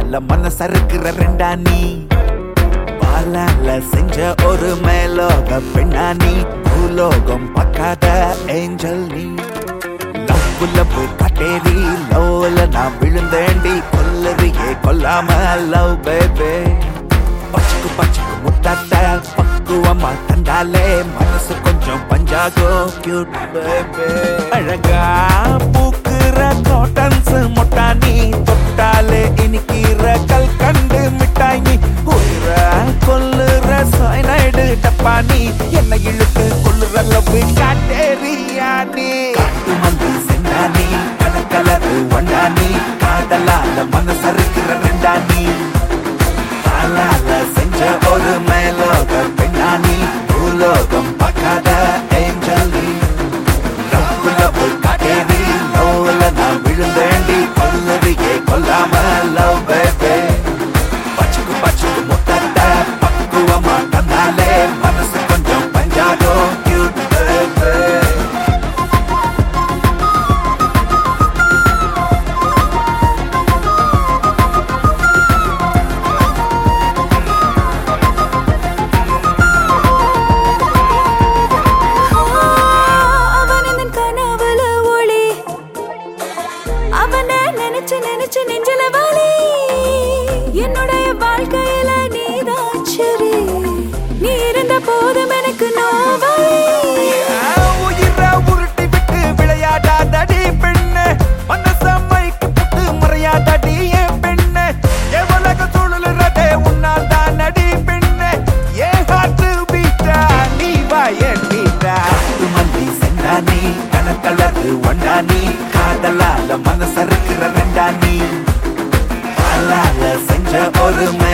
காதலால மனசறுக்கிற ரெண்டா நீ பாலால செஞ்ச ஒரு மேலோக பெண்ணா நீ பூலோகம் பார்க்காத ஏஞ்சல் நீ லவ் லவ் கட்டேரி லவ்ல நான் விழுந்தேண்டி கொல்லறியே கொல்லாம லவ் பேபே பச்சுக்கு பச்சுக்கு முட்டாட்ட பக்குவமா தந்தாலே மனசு கொஞ்சம் பஞ்சாகும் கியூட் பேபே அழகா பூக்குற காட்டன்ஸ் முட்டா நீ தொட்டாலே இனிக்கிற கல் கண்டு மிட்டாய் நீ உயிர கொல்லுற சைனைடு டப்பா நீ என்ன இழுத்து கொல்லுற லவ் காட்டேரியா நீ காட்டு மந்து செண்டா நீ கலக்கலரு வண்டா நீ காதலால மனசறுக்கிற ரெண்டா நீ பாலால செஞ்ச ஒரு மேலோக பெண்ணானி பூலோகம் பார்க்காத ஏஞ்சல் நீ ரப்புல போய் காட்டேரி லவ்ல நான் விழுந்தேண்டி கொல்லறியே கொல்லாம லவ் பேபே பச்சுக்கு பச்சுக்கு முத்தட்ட பக்குவமா தந்தாலே மனசு கொஞ்சம் பஞ்சாடோ கியூட் பேபே அவனின் கனவுல ஒளி அவனை நினைச்சு நினைச்சு நெஞ்சில வலி என்னுடைய வாழ்க்கையில நீதான் சரி நீ இருந்த போதும் எனக்கு நோவலி உயிரை உருட்டி விட்டு விளையாடாதடி பெண்ணு மனச மயக்கி புட்டு மறையாதடி என் பெண்ணு என் உலக சூழலுறதே உன்னால் தான் அடி பெண்ணு என் ஹார்ட் பீட்டா நீ வா என் பீட்டா மந்தி சென்றா நீ கணக்கலரு ஒண்டா நீ காதலால மனசறுக்கிற ரெண்டா நீ பாலால செஞ்ச ஒரு